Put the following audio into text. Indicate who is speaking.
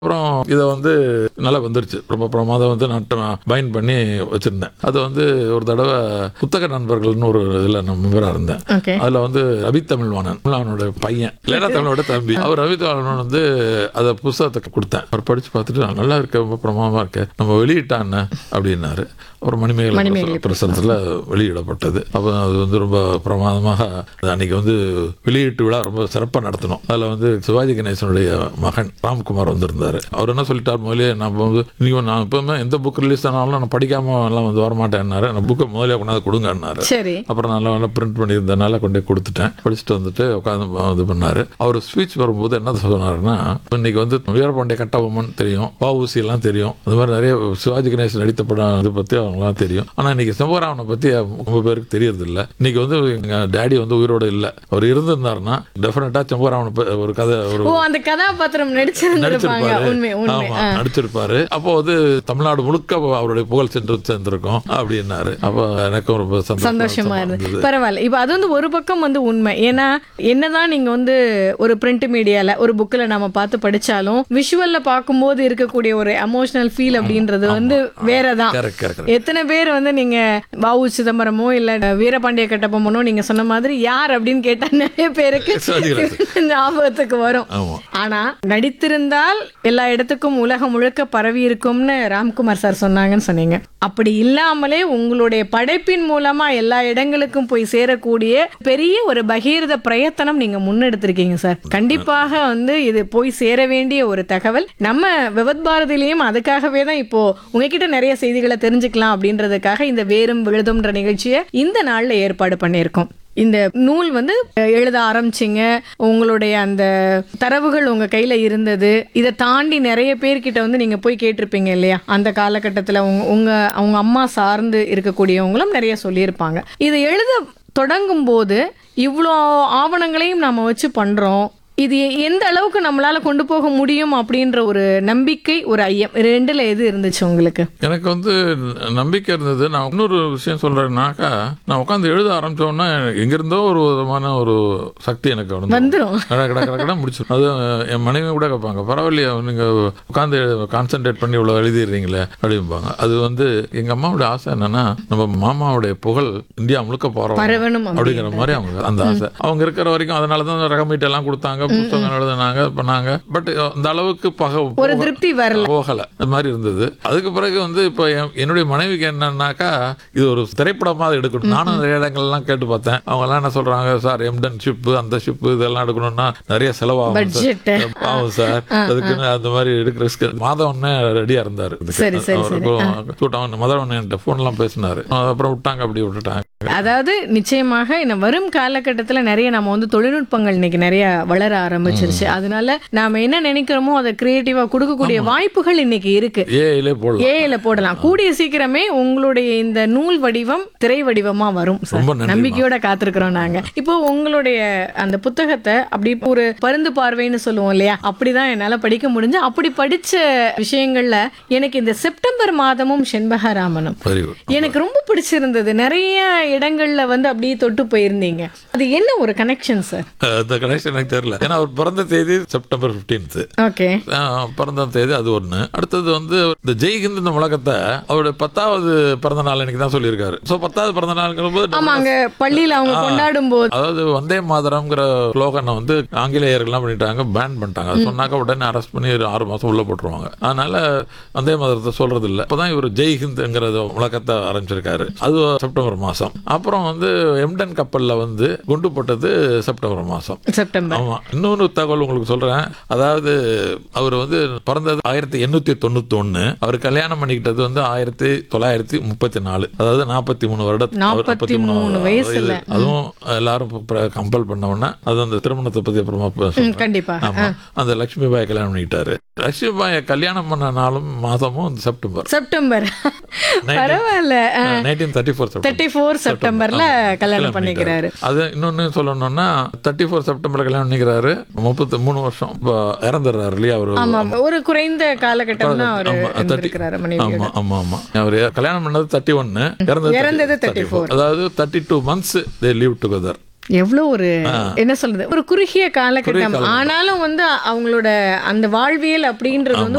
Speaker 1: அப்புறம் இதை வந்து நல்லா வந்துருச்சு ரொம்ப பிரமாதம் வந்து நான் பைன் பண்ணி வச்சிருந்தேன் அது வந்து ஒரு தடவை புத்தக நண்பர்கள்னு ஒரு இதில் நான் மெம்பராக இருந்தேன்
Speaker 2: ஓகே
Speaker 1: அதுல வந்து ரவித்தமிழ்வாணன் அவனோட பையன் லேடா தமிழோட தம்பி அவர் ரவித்தமிழ்வாணன் வந்து அதை புஸ்தகத்தை கொடுத்தேன் அவர் படிச்சு பார்த்துட்டு "ஆ, நல்லா இருக்க ரொம்ப பிரமாதமா இருக்கு நம்ம வெளியிட்டான் அப்படின்னாரு ஒரு மணிமேகலை
Speaker 2: மணிமேகலை
Speaker 1: பிரசரத்தில் வெளியிடப்பட்டது அப்போ அது வந்து ரொம்ப பிரமாதமாக அன்னைக்கு வந்து வெளியீட்டு விழா ரொம்ப சிறப்பாக நடத்தணும் அதில் வந்து சிவாஜி கணேசனுடைய மகன் ராம்குமார் வந்திருந்தார் அவர் என்ன சொல்லிட்டார் முதலே நான் வந்து நீங்கள் நான் எப்பவுமே எந்த புக் ரிலீஸ் ஆனாலும் நான் படிக்காம எல்லாம் வந்து வரமாட்டேன்னாரு அந்த புக்கை முதலே கொண்டாந்து கொடுங்கன்னாரு
Speaker 2: சரி
Speaker 1: அப்புறம் நல்லா நல்லா பிரிண்ட் பண்ணியிருந்தனால கொண்டு போய் கொடுத்துட்டேன் படிச்சுட்டு வந்துட்டு உட்காந்து இது பண்ணாரு அவர் ஸ்பீச் வரும்போது என்ன சொன்னாருன்னா இன்னைக்கு வந்து வீரபாண்டிய கட்டபொம்மன் தெரியும் வஉசி எல்லாம் தெரியும் அது மாதிரி நிறைய சிவாஜி கணேசன் நடித்த படம் இது பத்தி அவங்களாம் தெரியும் ஆனா இன்னைக்கு செம்பராமனை பத்தி ரொம்ப பேருக்கு தெரியறது இல்ல இன்னைக்கு வந்து எங்க டேடி வந்து உயிரோட இல்ல அவர் இருந்திருந்தாருன்னா டெஃபினட்டா செம்பராமனை ப- ஒரு கதை ஒரு
Speaker 2: ஓ அந்த கதாபாத்திரம் நடிச்சிருந்திருப்பாங்க
Speaker 1: நடிச்சிருப்பாரு
Speaker 2: உண்மை உண்மை
Speaker 1: ஆமா
Speaker 2: ஆ.
Speaker 1: நடிச்சிருப்பாரு அப்போ வந்து தமிழ்நாடு முழுக்க அவருடைய புகழ் சென்று சேர்ந்திருக்கும் அப்படின்னாரு அப்போ எனக்கும் ரொம்ப சந்தோஷமா
Speaker 2: சந்தோஷமா இருந்தது பரவாயில்ல இப்போ அது வந்து ஒரு பக்கம் வந்து உண்மை ஏன்னா என்னதான் நீங்க வந்து ஒரு பிரிண்ட் மீடியால ஒரு புக்ல நம்ம பார்த்து படிச்சாலும் விஷுவல்ல பார்க்கும்போது இருக்கக்கூடிய ஒரு எமோஷனல் ஃபீல் அப்படின்றது வந்து வேறதான்
Speaker 1: கரெக்ட் கரெக்ட்
Speaker 2: எத்தனை பேர் வந்து நீங்க வாவு சிதம்பரமோ இல்ல வீரபாண்டிய கட்டபொம்மனோ நீங்க சொன்ன மாதிரி யார் அப்படின்னு கேட்டா நிறைய பேருக்கு
Speaker 1: சிவாஜி
Speaker 2: ஞாபகத்துக்கு வரும்
Speaker 1: ஆமா
Speaker 2: ஆனா நடித்திருந்தால் எல்லா இடத்துக்கும் உலகம் முழுக்க பரவி இருக்கும்னு ராம்குமார் சார் சொன்னாங்கன்னு சொன்னீங்க அப்படி இல்லாமலே உங்களுடைய படைப்பின் மூலமா எல்லா இடங்களுக்கும் போய் சேரக்கூடிய பெரிய ஒரு பகீரத பிரயத்தனம் நீங்க முன்னெடுத்திருக்கீங்க சார் கண்டிப்பாக வந்து இது போய் சேர வேண்டிய ஒரு தகவல் நம்ம விவத் பாரதிலையும் அதுக்காகவே தான் இப்போ உங்ககிட்ட நிறைய செய்திகளை தெரிஞ்சுக்கலாம் அப்படின்றதுக்காக இந்த வேரும் விழுதும்ன்ற நிகழ்ச்சியை இந்த நாள்ல ஏற்பாடு பண்ணியிருக்கோம் இந்த நூல் வந்து அஹ், எழுத ஆரம்பிச்சிங்க உங்களுடைய அந்த தரவுகள் உங்க கையில இருந்தது இதை தாண்டி நிறைய பேர்கிட்ட வந்து நீங்க போய் கேட்டிருப்பீங்க இல்லையா அந்த காலகட்டத்தில் உங்க உங்க அவங்க அம்மா சார்ந்து இருக்கக்கூடியவங்களும் நிறைய சொல்லியிருப்பாங்க இதை எழுத தொடங்கும் போது இவ்வளோ ஆவணங்களையும் நாம வச்சு பண்றோம் இது எந்த அளவுக்கு நம்மளால கொண்டு போக முடியும் அப்படின்ற ஒரு நம்பிக்கை ஒரு ஐயம் ரெண்டுல எது இருந்துச்சு உங்களுக்கு
Speaker 1: எனக்கு வந்து ந- நம்பிக்கை இருந்தது நான் இன்னொரு விஷயம் சொல்றேன்னாக்கா நான் உட்காந்து எழுத ஆரம்பிச்சோன்னா எங்கிருந்தோ ஒரு விதமான ஒரு சக்தி எனக்கு வந்து
Speaker 2: வந்துரும்
Speaker 1: கட கட கட கட முடிச்சிடும் அது அஹ், என் மனைவி கூட கேட்பாங்க பரவாயில்லையா நீங்க உட்காந்து கான்சென்ட்ரேட் பண்ணி இவ்வளவு எழுதிடுறீங்களே அப்படிம்பாங்க அது வந்து எங்க அம்மாவுடைய ஆசை என்னன்னா நம்ம மாமாவுடைய புகழ் இந்தியா முழுக்க போறோம்
Speaker 2: பரவணும்
Speaker 1: அப்படிங்கிற மாதிரி அவங்க அந்த ஆசை அவங்க இருக்கிற வரைக்கும் அதனால தான் ரகமீட் எல்லாம் கொடுத்தாங்க புத்தகம் எழுதினாங்க பண்ணாங்க பட் அந்த அளவுக்கு பக
Speaker 2: ஒரு
Speaker 1: போக-
Speaker 2: திருப்தி வரல
Speaker 1: போகல அது மாதிரி இருந்தது அதுக்கு பிறகு வந்து இப்போ என்- என்னுடைய மனைவிக்கு என்னன்னாக்கா இது ஒரு திரைப்படமா எடுக்கணும் நானும் நிறைய இடங்கள்லாம் கேட்டு பார்த்தேன் அவங்க எல்லாம் என்ன சொல்றாங்க சார் எம்டன் ஷிப் அந்த ஷிப் இதெல்லாம் எடுக்கணும்னா நிறைய செலவாகும்
Speaker 2: Budget.
Speaker 1: சார். ஆகும் சார் அதுக்குன்னு அந்த மாதிரி எடுக்கிற risk. மாதம் ஒன்னே ரெடியா இருந்தாரு இதுக்கு.
Speaker 2: சரி, சரி,
Speaker 1: அவர் இப்போ சூட்டான் மதர் ஒன்னு என்கிட்ட போன்லாம் பேசினாரு அப்புறம் விட்டாங்க அப்படி விட்டுட்டாங்க
Speaker 2: அதாவது நிச்சயமாக இன்னும் வரும் காலகட்டத்தில் நிறைய நம்ம வந்து தொழில்நுட்பங்கள் இன்னைக்கு நிறைய வளர ஆரம்பிச்சிருச்சு அதனால நாம என்ன நினைக்கிறோமோ அதை கிரியேட்டிவா கொடுக்கக்கூடிய வாய்ப்புகள் இன்னைக்கு இருக்கு
Speaker 1: ஏஐலே போடலாம்
Speaker 2: ஏல போடலாம் கூடிய சீக்கிரமே உங்களுடைய இந்த நூல் வடிவம் திரை வடிவமா வரும் சார்.
Speaker 1: ரொம்ப நன்றிம்மா.
Speaker 2: நம்பிக்கையோட காத்திருக்கிறோம் நாங்க இப்போ உங்களுடைய அந்த புத்தகத்தை அப்படி ஒரு பருந்து பார்வைன்னு சொல்லுவோம் இல்லையா அப்படிதான் என்னால படிக்க முடிஞ்சு அப்படி படிச்ச விஷயங்கள்ல எனக்கு இந்த செப்டம்பர் மாதமும் செண்பகராமனும்
Speaker 1: வெரி குட்
Speaker 2: எனக்கு ரொம்ப பிடிச்சிருந்தது நிறைய இடங்கள்ல வந்து அப்படியே தொட்டு போயிருந்தீங்க அது என்ன ஒரு கனெக்ஷன் சார்
Speaker 1: அந்த கனெக்ஷன் எனக்கு தெரியல ஏன்னா அவர் பிறந்த தேதி செப்டம்பர் 15th
Speaker 2: ஓகே
Speaker 1: ஆஹ் பிறந்த தேதி அது ஒண்ணு அடுத்தது வந்து இந்த ஜெய்ஹிந்த் இந்த முழக்கத்தை அவருடைய பத்தாவது பிறந்த நாள் அன்னைக்கு தான் சொல்லியிருக்காரு ஸோ பத்தாவது பிறந்த நாளுங்கிற போது
Speaker 2: ஆமா அங்க பள்ளியில அவங்க கொண்டாடும் போது
Speaker 1: அதாவது வந்தே மாதரம்ங்கிற ஸ்லோகனை வந்து ஆங்கிலேயர்கள்லாம் பண்ணிட்டாங்க பேன் பண்ணிட்டாங்க அது சொன்னாக்க உடனே அரெஸ்ட் பண்ணி ஒரு ஆறு மாசம் உள்ள போட்டுருவாங்க அதனால வந்தே மாதரத்தை சொல்றது இல்ல இப்பதான் இவர் ஜெய் ஹிந்த்ங்கிற முழக்கத்தை ஆரம்பிச்சிருக்காரு அது செப்டம்பர் மாசம் அப்புறம் வந்து எம்டன் கப்பல்ல வந்து குண்டு போட்டது செப்டம்பர் மாசம்
Speaker 2: செப்டம்பர்
Speaker 1: ஆமா இன்னொரு தகவல் உங்களுக்கு சொல்றேன் அதாவது அவர் வந்து பிறந்தது ஆயிரத்தி எண்ணூத்தி தொண்ணூத்தி ஒண்ணு அவர் கல்யாணம் பண்ணிக்கிட்டது வந்து ஆயிரத்தி தொள்ளாயிரத்தி முப்பத்தி நாலு அதாவது நாற்பத்தி மூணு வருடம்
Speaker 2: நாற்பத்தி மூணு வயசுல.
Speaker 1: அதுவும் எல்லாரும் கம்பல் பண்ண உடனே அது அந்த திருமணத்தை பத்தி அப்புறமா சொல்றேன்.
Speaker 2: கண்டிப்பா
Speaker 1: ஆமா அந்த லட்சுமி பாய் கல்யாணம் பண்ணிக்கிட்டாரு லட்சுமி பாயை கல்யாணம் பண்ண நாளும் மாதமும் இந்த செப்டம்பர்
Speaker 2: செப்டம்பர் பரவாயில்ல
Speaker 1: nineteen thirty four
Speaker 2: thirty four செப்டம்பர்ல கல்யாணம் பண்ணிக்கிறாரு
Speaker 1: அது இன்னொன்னு சொல்லணும்னா தேர்ட்டி ஃபோர் செப்டம்பர் கல்யாணம் பண்ணிக்கிறாரு முப்பத்தி மூணு வருஷம் இப்போ இறந்துடுறாரு இல்லையா அவரு
Speaker 2: ஆமா ஒரு குறைந்த காலகட்டம் தான் அவரு
Speaker 1: ஆமா, thirty-
Speaker 2: இருந்திருக்கிறாரு மனைவி
Speaker 1: ஆமா ஆமா ஆமா அவர் கல்யாணம் பண்ணது தேர்ட்டி ஒன்னு இறந்தது
Speaker 2: இறந்தது
Speaker 1: 34 அதாவது thirty two months they live together
Speaker 2: எவ்வளவு ஒரு என்ன சொல்றது ஒரு குறுகிய காலகட்டம் ஆனாலும் வந்து அவங்களோட அந்த வாழ்வியல் அப்படின்றது வந்து